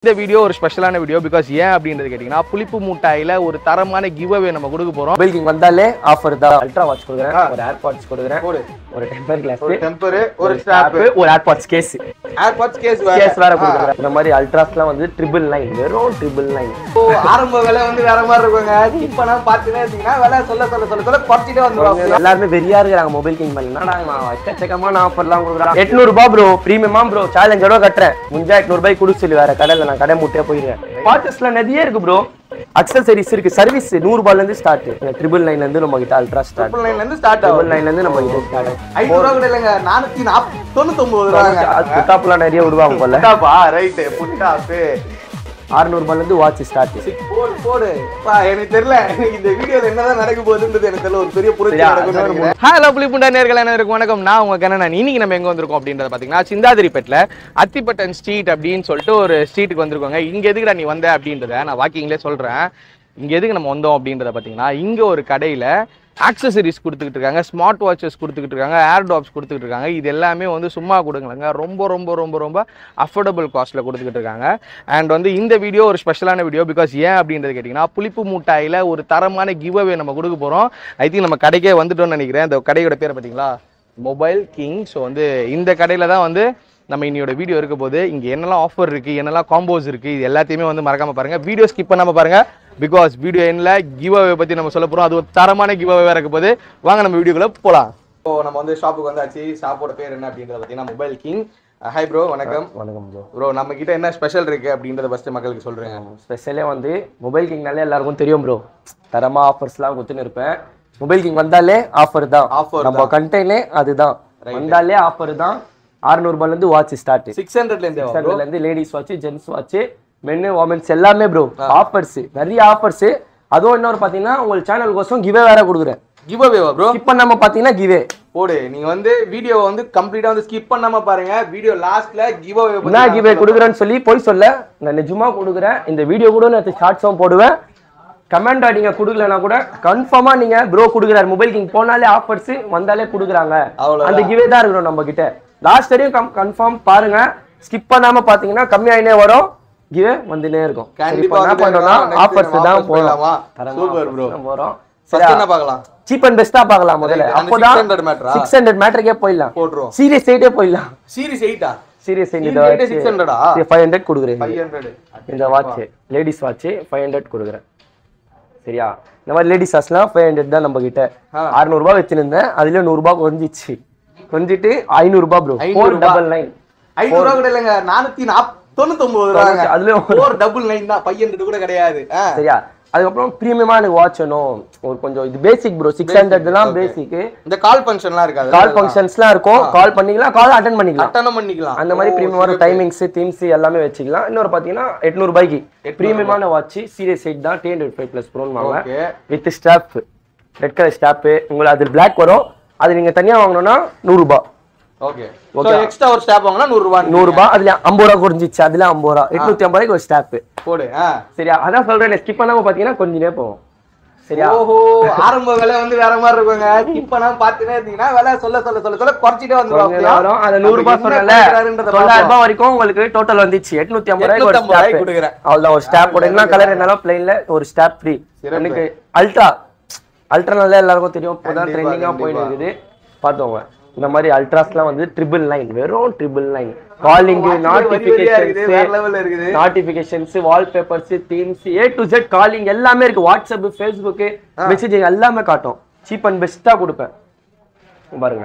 இந்த வீடியோ ஒரு ஸ்பெஷலான வீடியோ பிகாஸ் ஏன் அப்படின்றது கேட்டிங்கன்னா புளிப்பு மூட்டாயில ஒரு தரமான கிவ் அவே நம்ம கொடுக்க போறோம் மொபைல் கிங் வந்தாலே ஆஃபர் தான் அல்ட்ரா வாட்ச் கொடுக்குறேன் ஒரு ஏர்பாட்ஸ் கொடுக்குறேன் ஒரு டெம்பர் கிளாஸ் ஒரு டெம்பர் ஒரு ஸ்ட்ராப் ஒரு AirPods case AirPods case case வேற கொடுக்குறேன் இந்த மாதிரி அல்ட்ராஸ்லாம் வந்து ட்ரிபிள் நைன் வெறும் ட்ரிபிள் நைன் ஆரம்ப விலை வந்து வேற மாதிரி இருக்குங்க இப்ப நான் பாத்துனே இருந்தீங்கன்னா விலை சொல்ல சொல்ல சொல்ல சொல்ல குறைச்சிட்டே வந்துருவாங்க எல்லாருமே வெறியா இருக்கிறாங்க மொபைல் கிங் மேல என்னடா இவன் எக்கச்சக்கமான ஆஃபர்லாம் கொடுக்குறான் எட்நூறு ரூபாய் ப்ரோ பிரீமியமா ப்ரோ சேலஞ்சோட கட்டுறேன் முடிஞ்சா எட்நூறு ரூபாய் கொடுக்க சொல்லி வேற கடையில நான் கடை முட்டையா போயிருக்கேன் வாட்சஸ்ல நிறைய இருக்கு ப்ரோ அக்சசரிஸ் இருக்கு சர்வீஸ் நூறு ரூபாய்ல இருந்து ஸ்டார்ட் ட்ரிபிள் நைன்ல இருந்து நம்ம கிட்ட அல்ட்ரா ஸ்டார்ட் ட்ரிபிள் நைன்ல இருந்து ஸ்டார்ட் ட்ரிபிள் ஆகும் நைன்ல இருந்து நம்ம கிட்ட ஸ்டார்ட் ஐநூறு ரூபா கூட இல்லைங்க நானூத்தி நாப் தொண்ணூத்தொன்பது ரூபாங்க புத்தாப்புலாம் நிறைய விடுவாங்க போல புட்டாப்பா ரைட்டு புட்டாப்பு அறுநூறு ரூபாய்ல இருந்து வாட்ச் ஸ்டார்ட் போடு போடு பா எனக்கு தெரியல எனக்கு இந்த வீடியோல என்னதான் நடக்க போகுதுன்றது எனக்கு தெரியல ஒரு பெரிய புரட்சி சரியா, நடக்கும்னு அதான் நினைக்கிறேன் ஹலோ புலிப்புண்டா நேர்கள் அனைவருக்கும் வணக்கம் நான் உங்க கண்ணன் இன்னைக்கு நம்ம எங்க வந்திருக்கோம் அப்படின்றத பாத்தீங்கன்னா சிந்தாதிரிப்பேட்ல அத்திப்பட்டன் ஸ்ட்ரீட் அப்படின்னு சொல்லிட்டு ஒரு ஸ்ட்ரீட்டுக்கு வந்திருக்கோங்க இங்க எதுக்குடா நீ வந்த அப்படின்றத நான் வாக்கிங்லேயே சொல்றேன் இங்க எதுக்கு நம்ம வந்தோம் அப்படின்றத பாத்தீங்கன்னா இங்க ஒரு கடையில ஆக்சசரிஸ் கொடுத்துக்கிட்டு இருக்காங்க ஸ்மார்ட் வாட்சஸ் கொடுத்துக்கிட்டு இருக்காங்க ஏர் டாப்ஸ் கொடுத்துக்கிட்டு இருக்காங்க இது எல்லாமே வந்து சும்மா கொடுங்கலங்க ரொம்ப ரொம்ப ரொம்ப ரொம்ப அஃபோர்டபுள் காஸ்ட்டில் கொடுத்துக்கிட்டு இருக்காங்க அண்ட் வந்து இந்த வீடியோ ஒரு ஸ்பெஷலான வீடியோ பிகாஸ் ஏன் அப்படின்றது கேட்டிங்கன்னா புளிப்பு மூட்டாயில் ஒரு தரமான கிவ் அவே நம்ம கொடுக்க போகிறோம் ஐ திங்க் நம்ம கடைக்கே வந்துட்டோம்னு நினைக்கிறேன் இந்த கடையோட பேர் பார்த்தீங்களா மொபைல் கிங் ஸோ வந்து இந்த கடையில் தான் வந்து நம்ம இன்னையோட வீடியோ இருக்க போது இங்கே என்னெல்லாம் ஆஃபர் இருக்குது என்னெல்லாம் காம்போஸ் இருக்குது இது எல்லாத்தையுமே வந்து மறக்காம பாருங்கள் வீடியோ ஸ்கிப் பண்ணாமல் பாருங்கள் பிகாஸ் வீடியோ எண்ணில் கிவ் அவே பற்றி நம்ம சொல்ல போகிறோம் அது ஒரு தரமான கிவ் அவே இருக்க போது வாங்க நம்ம வீடியோக்குள்ளே போகலாம் ஸோ நம்ம வந்து ஷாப்புக்கு வந்தாச்சு ஷாப்போட பேர் என்ன அப்படின்றத பார்த்தீங்கன்னா மொபைல் கிங் ஹாய் ப்ரோ வணக்கம் வணக்கம் ப்ரோ ப்ரோ நம்ம கிட்ட என்ன ஸ்பெஷல் இருக்கு அப்படின்றத ஃபர்ஸ்ட் மக்களுக்கு சொல்றேங்க ஸ்பெஷலே வந்து மொபைல் கிங்னாலே எல்லாருக்கும் தெரியும் ப்ரோ தரமா ஆஃபர்ஸ்லாம் கொடுத்துன்னு இருப்பேன் மொபைல் கிங் வந்தாலே ஆஃபர் தான் Offer நம்ம கண்டெய்னே அதுதான் வந்தாலே ஆஃபர் தான் அறுநூறு ரூபாய்ல இருந்து வாட்ச் ஸ்டார்ட் சிக்ஸ் ஹண்ட்ரட்ல இருந்து இருந்து லேடிஸ் வாட்ச் ஜென்ஸ் வாட்ச் மென்னு உமன்ஸ் எல்லாமே ப்ரோ ஆஃபர்ஸ் நிறைய ஆஃபர்ஸ் அதுவும் இன்னொரு பாத்தீங்கன்னா உங்களுக்கு சேனல் கோசம் கிவே வேற கொடுக்குறேன் கிவ் அவேவா ப்ரோ ஸ்கிப் பண்ணாம பாத்தீங்கன்னா கிவே போடு நீங்க வந்து வீடியோவை வந்து கம்ப்ளீட்டா வந்து ஸ்கிப் பண்ணாம பாருங்க வீடியோ லாஸ்ட்ல கிவ் அவே என்ன கிவே கொடுக்குறேன்னு சொல்லி போய் சொல்ல நான் நிஜமா கொடுக்குறேன் இந்த வீடியோ கூட நான் ஷார்ட்ஸும் போடுவேன் கமெண்ட் நீங்க கொடுக்கலனா கூட கன்ஃபார்மா நீங்க ப்ரோ கொடுக்குறாரு மொபைல் கிங் போனாலே ஆஃபர்ஸ் வந்தாலே கொடுக்குறாங்க அவ்வளவுதான். அந்த கிவே தான் இருக்கணும் நம்ம கிட்ட லாஸ்ட் வரையும் கன்ஃபார்ம் பாருங்க ஸ்கிப் பண்ணாம பாத்தீங்கன்னா கம்மியாயினே வரும் கிவே வந்துனே இருக்கும் சரி, கண்டிப்பா இப்ப என்ன பண்றோம்னா ஆஃபர்ஸ் தான் போயிடலாமா போறோம் சூப்பர் ப்ரோ போறோம் ஃபர்ஸ்ட் என்ன பார்க்கலாம் சீப் அண்ட் பெஸ்டா பார்க்கலாம் முதல்ல Right. அந்த அப்போதான் 600 matter-ஆ? சிக்ஸ் ஹண்ட்ரட் மேட்டருக்கே போயிடலாம் போட்டுருவோம் சீரியஸ் எயிட்டே போயிடலாம் சீரிஸ் எயிட்டா சீரியஸ் Series eight ஏ 600 ஆ? ஃபைவ் ஹண்ட்ரட் கொடுக்குறேன் ஃபைவ் ஹண்ட்ரட் இந்த watch ladies watch five hundred கொடுக்குறேன் சரியா இந்த மாதிரி லேடிஸ் வாட்ச்லாம் ஃபைவ் ஹண்ட்ரட் தான் நம்ம கிட்ட ஆ. அறுநூறுபா வச்சிருந்தேன் அதுல நூறுரூபா குறைஞ்சிச்சு கொஞ்சிட்டு ஐநூறுபா ப்ரோ ஃபோர் 500 டபுள் நைன் ஐநூறு ரூபா கூட இல்லைங்க நானூத்தி நாப் தொண்ணூத்தொன்பது ரூபாங்க அதுலயும் ஃபோர் டபுள் நைன் தான் ஃபைவ் ஹண்ட்ரட் கூட கிடையாது ஆ. சரியா அதுக்கப்புறம் ப்ரீமியமா எனக்கு வாட்ச் வேணும் ஒரு கொஞ்சம் இது பேசிக் ப்ரோ சிக்ஸ் ஹண்ட்ரட்லாம் பேசிக் இந்த கால் ஃபங்க்ஷன்லாம் இருக்காது கால் ஃபங்க்ஷன்ஸ்லாம் இருக்கும் கால் பண்ணிக்கலாம் கால் அட்டன் பண்ணிக்கலாம் அட்டனம் பண்ணிக்கலாம் அந்த மாதிரி ப்ரீமியமான டைமிங்ஸ் தீம்ஸ் எல்லாமே வச்சுக்கலாம் இன்னொரு பார்த்தீங்கன்னா எட்நூறு ரூபாய்க்கு ப்ரீமியமான வாட்ச் சீரியஸ் எயிட் தான் டி ஹண்ட்ரட் ஃபைவ் ப்ளஸ் ப்ரோன்னு வாங்க okay with strap red colour strap உங்களுக்கு அதில் பிளாக் வரும் அது நீங்கள் தனியாக வாங்கணும்னா நூறுரூபா ஓகே ஓகே எக்ஸ்ட்ரா ஒரு ஸ்டாப் வாங்கினா நூறு ரூபாய் நூறுரூபா அதில் ஐம்பது ரூபா குறைஞ்சிச்சு அதில் ஐம்பது ரூபா எட்நூத்தி ஐம்பது ரூபாய்க்கு ஒரு ஸ்டாப்பு போடு ஆ சரியா அதான் சொல்கிறேன் ஸ்கிப் பண்ணாமல் பார்த்தீங்கன்னா கொஞ்ச நேரம் போகும் சரியா ஓஹோ ஆரம்ப விலை வந்து வேற மாதிரி இருக்குங்க இப்ப நான் பாத்துனே இருந்தீங்கன்னா விலை சொல்ல சொல்ல சொல்ல சொல்ல குறைச்சிட்டே கொஞ்ச வந்துருவாங்க நேரம் வரும் அந்த நூறுரூபா சொன்னல தொள்ளாயிரம் ரூபாய் வரைக்கும் உங்களுக்கு டோட்டல் வந்துச்சு எட்நூத்தி ஐம்பது ரூபாய்க்கு ஒரு 850 ரூபாய்க்கு ஸ்டாப் கொடுக்குறேன். அவ்வளோதான் ஒரு ஸ்டாப் போட என்ன கலர் இருந்தாலும் பிளைன்ல ஒரு ஸ்டாப் ஃப்ரீ சிறப்பு. எனக்கு அல்ட்ரா அல்ட்ரா நல்லா எல்லாருக்கும் தெரியும் இப்போதான் கண்டிப்பா, ட்ரெண்டிங்கா போயிட்டு கண்டிப்பா. இருக்குது பார்த்தோங்க இந்த மாதிரி அல்ட்ராஸ்லாம் வந்து ட்ரிபிள் நைன் வெறும் ட்ரிபிள் நைன் காலிங் இருக்குது வேற நோட்டிபிகேஷன்ஸ் லெவல்ல இருக்குது notifications wallpapers themes A to Z calling எல்லாமே இருக்கு வாட்ஸ்அப் ஃபேஸ்புக் மெசேஜிங் எல்லாமே காட்டும் சீப் அண்ட் பெஸ்ட்டாக கொடுப்பேன் பாருங்க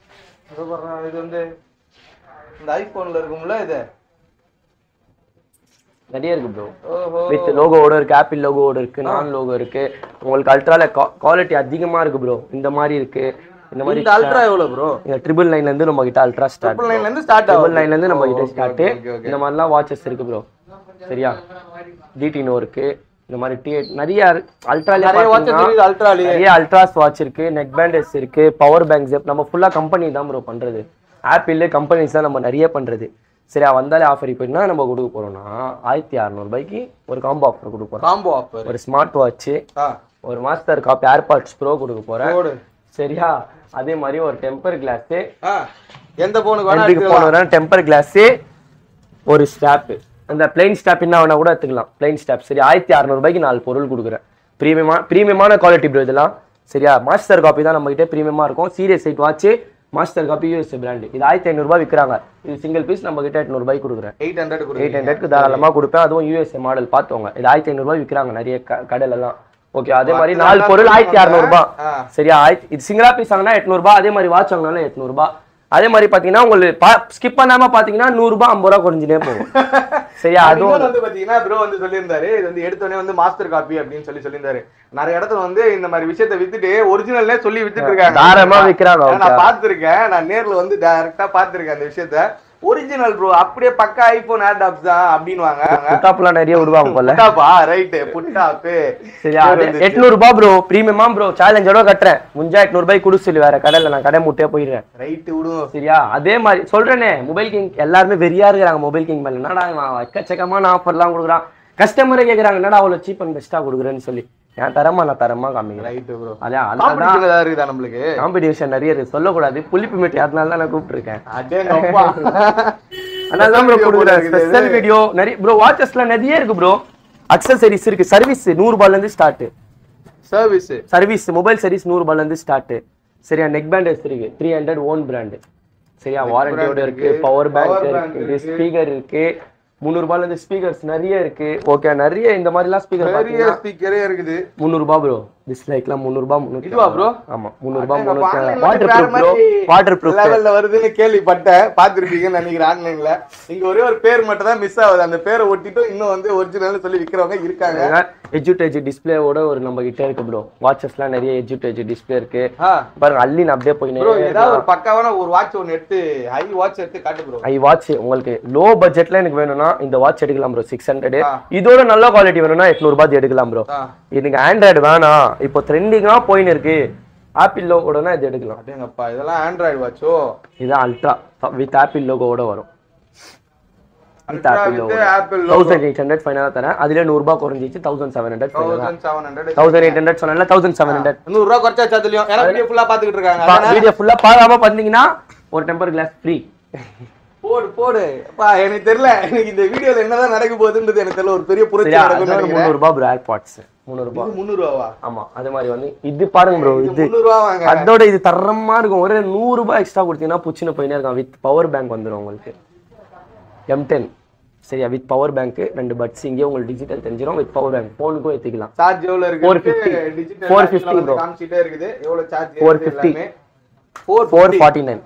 இது பாருங்க, இது வந்து இந்த ஐபோன்ல இருக்கும்ல இது நிறைய இருக்கு ப்ரோ ஓஹோ வித் லோகோவோட இருக்கு ஆப்பிள் லோகோவோட இருக்கு நான் லோகோ இருக்கு உங்களுக்கு அல்ட்ரால குவாலிட்டி அதிகமா இருக்கு ப்ரோ இந்த மாதிரி இருக்கு இந்த மாதிரி இந்த அல்ட்ரா எவ்வளவு ப்ரோ இந்த ட்ரிபிள் நைன்ல இருந்து நம்ம கிட்ட அல்ட்ரா ஸ்டார்ட் ட்ரிபிள் நைன்ல இருந்து ஸ்டார்ட் ட்ரிபிள் ஆகும் நைன்ல இருந்து நம்ம கிட்ட Okay, start okay, okay, okay. இந்த மாதிரிலாம் வாட்சஸ் இருக்கு ப்ரோ சரியா டிடினோ இருக்கு இந்த மாதிரி டி நிறைய அல்ட்ரால நிறைய வாட்சஸ் இருக்குது அல்ட்ராலயே நிறைய அல்ட்ராஸ் வாட்ச் இருக்கு நெக் பேண்டஸ் இருக்கு பவர் பேங்க்ஸ் நம்ம ஃபுல்லா கம்பெனி தான் ப்ரோ பண்றது ஆப்பிள் கம்பெனிஸ் தான் நம்ம நிறைய பண்றது சரியா வந்தாலே ஆஃபர் இப்போ என்ன நம்ம கொடுக்க போறோம்னா ஆயிரத்தி அறநூறுபாய்க்கு ஒரு காம்போ ஆஃபர் கொடுக்க போறோம் காம்போ ஆஃபர் ஒரு ஸ்மார்ட் வாட்ச் ஆ ஒரு மாஸ்டர் காப் ஏர்பாட்ஸ் ப்ரோ கொடுக்க போறேன் போடு சரியா அதே மாதிரி ஒரு டெம்பர் கிளாஸ் ஆ எந்த போனுக்கு வேணா எதுக்கு எடுத்துக்கலாம் போனோம் டெம்பர் கிளாஸ் ஒரு ஸ்டாப் இந்த பிளைன் ஸ்டாப் என்ன வேணா கூட எடுத்துக்கலாம் பிளைன் ஸ்டாப் சரி ஆயிரத்தி அறநூறுபாய்க்கு நாலு பொருள் கொடுக்குறேன் ப்ரீமியமா ப்ரீமியமான குவாலிட்டி ப்ரோ இதெல்லாம் சரியா மாஸ்டர் காப்பி தான் நம்மகிட்ட ப்ரீமியமா இருக்கும் சீரியஸ் சைட் watch master copy US brand இது ஆயிரத்தி ஐநூறுபா விற்கிறாங்க இது சிங்கிள் பீஸ் நம்ம கிட்ட எட்நூறுபாய்க்கு கொடுக்குறேன் எயிட் ஹண்ட்ரட் எயிட் ஹண்ட்ரட்க்கு தாராளமாக கொடுப்பேன் அதுவும் யூஎஸ்ஏ மாடல் பார்த்தவங்க இது ஆயிரத்தி ஐநூறுபா விற்கிறாங்க நிறைய க- கடையில எல்லாம் ஓகே அதே மாதிரி நாலு பொருள் ஆயிரத்தி அறநூறுபா ஆ. சரியா ஆயிரத்தி இது சிங்கிளா பீஸ் வாங்கினா எட்நூறுபா அதே மாதிரி வாட்ச் வாங்கினாலும் எட்நூறுபா அதே மாதிரி பார்த்தீங்கன்னா உங்களுக்கு ஸ்கிப் பண்ணாம பார்த்தீங்கன்னா நூறுபா ஐம்பது ரூபா குறைஞ்சினே போகும் சரியா அதுவும் இன்னொன்னு வந்து பாத்தீங்கன்னா ப்ரோ வந்து சொல்லியிருந்தாரு இது வந்து எடுத்தோடனே வந்து மாஸ்டர் காப்பி அப்படின்னு சொல்லி சொல்லியிருந்தாரு நிறைய இடத்துல வந்து இந்த மாதிரி விஷயத்த வித்துட்டு ஒரிஜினல்லே சொல்லி வித்துட்டு இருக்காங்க தாராளமா விற்கிறாங்க ஏன்னா நான் பார்த்திருக்கேன் நான் நேர்ல வந்து டைரக்டா பார்த்திருக்கேன் அந்த விஷயத்த ஒரிஜினல் ப்ரோ அப்படியே பக்கா ஐபோன் ஏர்டாப்ஸ் தான் அப்படின்வாங்க புட்டாப்லாம் நிறைய விடுவாங்க போல புட்டாப்பா ரைட் புட்டாப்பு சரியா எட்நூறு ரூபாய் ப்ரோ ப்ரீமியமா ப்ரோ சேலஞ்சோட கட்டுறேன் முடிஞ்சா எட்நூறு ரூபாய் கொடு சொல்லி வேற கடையில நான் கடை முட்டையே போயிடுறேன் ரைட் விடுவோம் சரியா அதே மாதிரி சொல்றேனே மொபைல் கிங் எல்லாருமே வெறியா இருக்கிறாங்க மொபைல் கிங் மேல என்னடா இவன் எக்கச்சக்கமான ஆஃபர்லாம் கொடுக்குறான் கஸ்டமரே கேக்குறாங்க என்னடா அவ்வளவு சீப் அண்ட் பெஸ்டா கொடுக்குறேன்னு சொல்லி ஏன் தரமா நான் தரமா காமிக்கிறேன் ரைட் ப்ரோ அதான் அதான் காம்படிஷன் ஏதாவது இருக்குதா நம்மளுக்கு காம்படிஷன் நிறைய இருக்கு சொல்லக்கூடாது புளிப்பு மீட்டு அதனால தான் நான் கூப்பிட்டுருக்கேன் அடேங்கப்பா அதனால தான் ப்ரோ Video போல கொடுக்குறேன் இருக்குது ஸ்பெஷல் வீடியோ நிறைய ப்ரோ வாட்சஸ்லாம் நிறைய இருக்கு ப்ரோ அக்சசரிஸ் இருக்கு சர்வீஸ் நூறு ரூபாய்ல இருந்து start service service mobile service நூறு ரூபாய்ல இருந்து ஸ்டார்ட் சரியா நெக் பேண்டேஜ் இருக்கு த்ரீ ஹண்ட்ரட் ஓன் பிராண்ட் சரியா வாரண்டியோட brand இருக்கு இருக்கு, பவர் power பேங்க் bank இருக்கு இருக்கு. ஸ்பீக்கர் இருக்கு முந்நூறு ரூபாய்ல இருந்து ஸ்பீக்கர்ஸ் நிறைய இருக்கு ஓகே நிறைய இந்த மாதிரிலாம் ஸ்பீக்கர் பெரிய பாத்தீங்கன்னா ஸ்பீக்கரே இருக்குது முந்நூறு ரூபாய் ப்ரோ டிஸ்லைக்லாம் முந்நூறு ரூபாய் முந்நூறு இதுவா bro? ஆமா முந்நூறு ரூபாய் அடேங்கப்பா, முந்நூறு online வாட்டர் வேற ப்ரூஃப் ப்ரோ மாதிரி வாட்டர் ப்ரூஃப் லெவல்ல வருதுன்னு கேள்விப்பட்டேன் பாத்துருப்பீங்கன்னு நினைக்கிறேன் ஆன்லைன்ல இங்க ஒரே ஒரு பேர் மட்டும் தான் மிஸ் ஆகுது அந்த பேரை ஒட்டிட்டு இன்னும் வந்து ஒரிஜினல் சொல்லி விக்கிறவங்க இருக்காங்க எஜுடேஜ் டிஸ்பிளேவோட ஒரு நம்ம கிட்ட இருக்கு ப்ரோ வாட்சஸ்லாம் நிறைய எஜுடேஜ் டிஸ்பிளே இருக்கு ஆ பாருங்க அள்ளி நான் அப்படியே போய் ப்ரோ ஏதாவது ஒரு பக்காவான ஒரு வாட்ச் ஒன்னு எடுத்து ஹை வாட்ச் எடுத்து காட்டு ப்ரோ ஐ வாட்ச் உங்களுக்கு லோ பட்ஜெட்ல எனக்கு வேணும்னா இந்த வாட்ச் எடுக்கலாம் ப்ரோ சிக்ஸ் ஹண்ட்ரட் ஆ. இதோட நல்ல குவாலிட்டி வேணும்னா எட்நூறு ரூபாய் எடுக்கலாம் ப்ரோ ஆ இதுக்கு ஆண்ட்ராய்டு வேணாம் இப்போ ட்ரெண்டிங்கா போயின்னு இருக்கு ஆப்பிள் லோகோடனா இது எடுக்கலாம் அடேங்கப்பா இதெல்லாம் ஆண்ட்ராய்டு வாட்சோ இதுதான் அல்ட்ரா வித் ஆப்பிள் லோகோவோட வரும் வித் Ultra ஆப்பிள் with லோகோ Apple logo. Thousand eight hundred ஃபைனலாக தரேன் அதுல நூறு ரூபாய் குறைஞ்சிச்சு thousand seven hundred thousand seven hundred thousand eight hundred சொன்னால தௌசண்ட் செவன் ஹண்ட்ரட் நூறு ரூபா குறைச்சாச்சு அதுலயும் ஏன்னா வீடியோ ஃபுல்லா பாத்துக்கிட்டு இருக்காங்க அதானே? வீடியோ ஃபுல்லா பார்க்காம பார்த்தீங்கன்னா ஒரு டெம்பர் கிளாஸ் ஃப்ரீ போடு போடு அப்பா எனக்கு தெரியல எனக்கு இந்த வீடியோல என்னதான் நடக்க போகுதுன்றது எனக்கு தெரியல ஒரு பெரிய புரட்சி சரியா நடக்கும்னு அது ஒரு நினைக்கிறேன் முந்நூறு ரூபாய் ப்ரோ ஏர்பாட்ஸ் முந்நூறு ரூபாய் இது முந்நூறு ரூபாவா ஆமா அது மாதிரி வந்து இது பாருங்க ப்ரோ இது முந்நூறு ரூபா வாங்க அதோட இது தரமா இருக்கும் ஒரு நூறு ரூபாய் எக்ஸ்ட்ரா கொடுத்தீங்கன்னா புச்சின்னு போயினே இருக்கான் வித் பவர் பேங்க் வந்துடும் உங்களுக்கு எம் டென் சரியா வித் பவர் பேங்க் ரெண்டு பட்ஸ் இங்கே உங்களுக்கு டிஜிட்டல் தெரிஞ்சிடும் வித் பவர் பேங்க் ஃபோனுக்கும் ஏற்றிக்கலாம் சார்ஜ் எவ்வளவு இருக்கு 450. Digital 450 bro. காமிச்சிட்டே இருக்குது எவ்வளவு சார்ஜ் 450. எல்லாமே ஃபோர் 440 ஃபார்ட்டி நைன்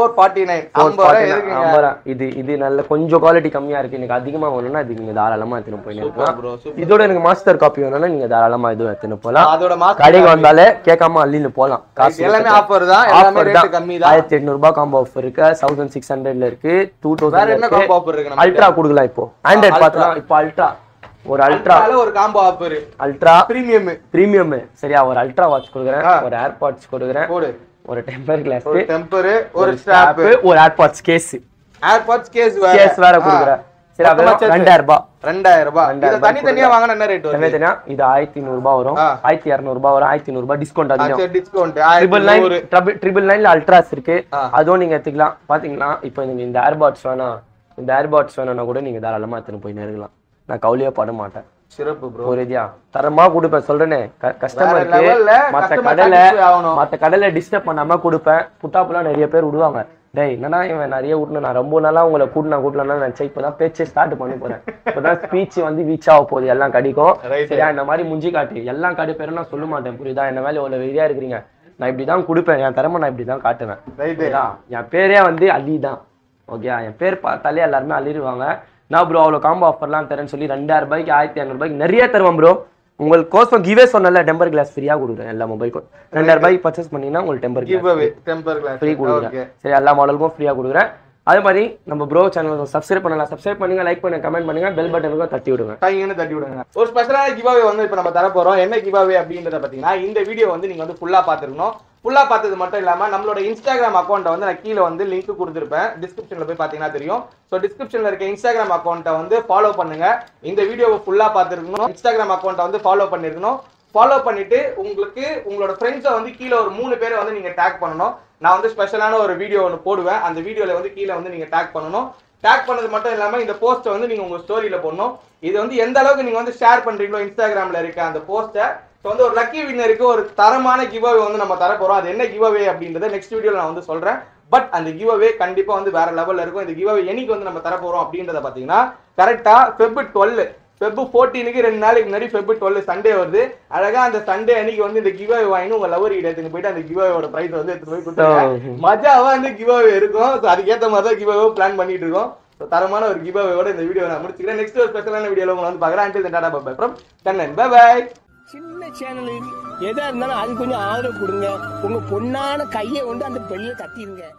449 ஃபோர் 50 ரூபாய் இருக்குங்க இது இது நல்ல கொஞ்சம் குவாலிட்டி கம்மியா இருக்கு எனக்கு அதிகமா வேணும்னா இது நீங்க தாராளமா எடுத்துன்னு போயின்னு இருக்கலாம் ப்ரோ சூப்பர் இதோட எனக்கு மாஸ்டர் காப்பி வேணும்னா நீங்க தாராளமா இதுவும் எடுத்துன்னு போகலாம் அதோட மாஸ்க் கடைக்கு வந்தாலே கேட்காம அள்ளின்னு போகலாம் காசு எல்லாமே ஆஃபர் தான் எல்லாமே ஆஃபர் ரேட் தான் கம்மி தான் ஆயிரத்தி எட்நூறு ரூபாய் காம்போ ஆஃபர் இருக்கு தௌசண்ட் சிக்ஸ் ஹண்ட்ரட்ல இருக்கு டூ வேற என்ன தௌசண்ட் காம்போ ஆஃபர் இருக்கு நம்ம அல்ட்ரா கொடுக்கலாம் இப்போ ஆண்ட்ராய்ட் பார்த்தலாம் இப்போ அல்ட்ரா ஒரு அல்ட்ரா அல்ட்ரால ஒரு combo offer ultra premium premium சரியா ஒரு அல்ட்ரா வாட்ச் கொடுக்குறேன் ஆ. ஒரு ஏர்பாட்ஸ் கொடுக்குறேன் போடு ஒரு டெம்பர் கிளாஸ் ஒரு டெம்பர் ஒரு ஸ்ட்ராப் ஒரு ஏர்பாட்ஸ் கேஸ் ஏர்பாட்ஸ் கேஸ் வேற கேஸ் வேற கொடுக்குறேன் சரி மொத்தமா அதெல்லாம் சேர்த்து. ரெண்டாயிரம் ரூபாய் ரெண்டாயிரம் ரூபாய் ரெண்டாயிரம் இதை தனித்தனியா வாங்கினா என்ன ரேட் வருது தனியா இது ஆயிரத்தி நூறு ரூபாய் வரும் ஆ. ஆயிரத்தி இரநூறு ரூபாய் வரும் ஆயிரத்தி நூறு ரூபாய் டிஸ்கவுண்ட் அதிகம் சரி டிஸ்கவுண்ட் ட்ரிபிள் நைன் ட்ரிபிள் நைன்ல அல்ட்ராஸ் இருக்கு ஆ. அதுவும் நீங்க எடுத்துக்கலாம் பாத்தீங்களா இப்போ நீங்க இந்த ஏர்பாட்ஸ் வேணாம் இந்த ஏர்பாட்ஸ் வேணும்னா கூட நீங்க தாராளமா எடுத்துன்னு போய் நேருக்கலாம் நான் கவலையே பட மாட்டேன் சிறப்பு ப்ரோ ஒரு இதியா தரமா கொடுப்பேன் சொல்றேனே கஸ்டமருக்கு level ல மத்த customer கடையில satisfy ஆகணும். மத்த கடையில டிஸ்டர்ப் பண்ணாம கொடுப்பேன் புட்டாப்புலாம் நிறைய பேர் விடுவாங்க டேய் என்னன்னா இவன் நிறைய விட்டுன நான் ரொம்ப நாளா உங்களை கூட்டினா கூட்டலாம் நினைச்சேன் இப்பதான் பேச்சே ஸ்டார்ட் பண்ண போறேன் இப்பதான் ஸ்பீச் வந்து ரீச் ஆக போகுது எல்லாம் கடிக்கும் Right. சரியா இந்த மாதிரி முஞ்சி காட்டு எல்லாம் கடை பேரும் நான் சொல்ல மாட்டேன் புரியுதா என்ன மேல இவ்வளவு வெறியா இருக்கிறீங்க நான் இப்படிதான் கொடுப்பேன் என் திறமை நான் இப்படிதான் காட்டுவேன் ரைட் சரியா? என் பேரே வந்து அலி தான் ஓகே என் பேர் பார்த்தாலே எல்லாருமே அள்ளிடுவாங்க நான் ப்ரோ அவ்வளோ காம்போ ஆஃபர்லாம் தரேன்னு சொல்லி ரெண்டாயிரம் ரூபாய்க்கு ஆயிரத்தி இரநூறுபாய்க்கு நிறைய தருவேன் ப்ரோ உங்களுக்கு கோசம் கிவே சொன்னல டெம்பர் கிளாஸ் ஃப்ரீயாக கொடுக்குறேன் எல்லா மொபைலுக்கும் ரெண்டாயிரம் ரூபாய்க்கு பர்ச்சேஸ் பண்ணீங்கன்னா உங்களுக்கு temper give glass away temper glass free okay கொடுக்குறேன் சரி எல்லா மாடலுக்கும் ஃப்ரீயாக கொடுக்குறேன் அதே மாதிரி நம்ம ப்ரோ சேனல் சப்ஸ்கிரைப் பண்ணலாம் சப்ஸ்கிரைப் பண்ணுங்க லைக் பண்ணுங்க கமெண்ட் பண்ணுங்க பெல் பட்டனுக்கும் தட்டி விடுங்க கைங்கன்னு தட்டி விடுங்க ஒரு ஸ்பெஷலான கிவாவே வந்து இப்போ நம்ம தர போறோம் என்ன கிவாவே அப்படின்றத பார்த்தீங்கன்னா இந்த வீடியோ வந்து நீங்க வந்து ஃபுல்லா பார்த்துருக்கணும் ஃபுல்லா பார்த்தது மட்டும் இல்லாம நம்மளோட இன்ஸ்டாகிராம் அக்கௌண்ட்டை வந்து நான் கீழே வந்து லிங்க் கொடுத்துருப்பேன் டிஸ்கிரிப்ஷன்ல போய் பார்த்தீங்கன்னா தெரியும் ஸோ டிஸ்கிரிப்ஷன்ல இருக்க இன்ஸ்டாகிராம் அக்கௌண்ட்டை வந்து ஃபாலோ பண்ணுங்க இந்த வீடியோவை ஃபுல்லா பார்த்துருக்கணும் இன்ஸ்டாகிராம் அக்கௌண்ட்டை வந்து ஃபாலோ பண்ணிருக்கணும் ஃபாலோ பண்ணிட்டு உங்களுக்கு உங்களோட ஃப்ரெண்ட்ஸை வந்து கீழே ஒரு மூணு பேரை வந்து நீங்க டேக் பண்ணணும் நான் வந்து ஸ்பெஷலான ஒரு வீடியோ ஒன்று போடுவேன் அந்த வீடியோல வந்து கீழே வந்து நீங்க டேக் பண்ணணும் டேக் பண்ணது மட்டும் இல்லாம இந்த போஸ்ட்டை வந்து நீங்க உங்க ஸ்டோரியில போடணும் இது வந்து எந்த அளவுக்கு நீங்க வந்து ஷேர் பண்றீங்களோ இன்ஸ்டாகிராம்ல இருக்க அந்த போஸ்ட்டை ஸோ வந்து ஒரு லக்கி வின்னருக்கு ஒரு தரமான கிவ் வந்து நம்ம தர போறோம் அது என்ன கிவ் அப்படின்றத நெக்ஸ்ட் வீடியோல நான் வந்து சொல்றேன் பட் அந்த கிவ் கண்டிப்பா வந்து வேற லெவல்ல இருக்கும் இந்த கிவ் என்னைக்கு வந்து நம்ம தர போறோம் அப்படின்றத பாத்தீங்கன்னா கரெக்டா ஃபெப் டுவெல் ஃபெப் ஃபோர்டீனுக்கு ரெண்டு நாளைக்கு முன்னாடி ஃபெப் டுவெல் சண்டே வருது அழகா அந்த சண்டே அன்னைக்கு வந்து இந்த கிவ் வாங்கி உங்க லவர் கிட்ட எடுத்துட்டு போயிட்டு அந்த கிவ் பிரைஸ் வந்து எடுத்துட்டு போய் கொடுத்துருங்க மஜாவா வந்து கிவ் இருக்கும் ஸோ அதுக்கேற்ற மாதிரி தான் கிவ் பிளான் பண்ணிட்டு இருக்கோம் ஸோ தரமான ஒரு கிவ் இந்த வீடியோ நான் முடிச்சுக்கிறேன் நெக்ஸ்ட் ஒரு ஸ்பெஷலான வீடியோல உங்களை வந்து பார்க்குறேன் until tata bye from Kannan bye bye சின்ன சேனல் எதா இருந்தாலும் அது கொஞ்சம் ஆதரவு கொடுங்க உங்க பொண்ணான கையை கொண்டு அந்த பெல்ல தட்டிடுங்க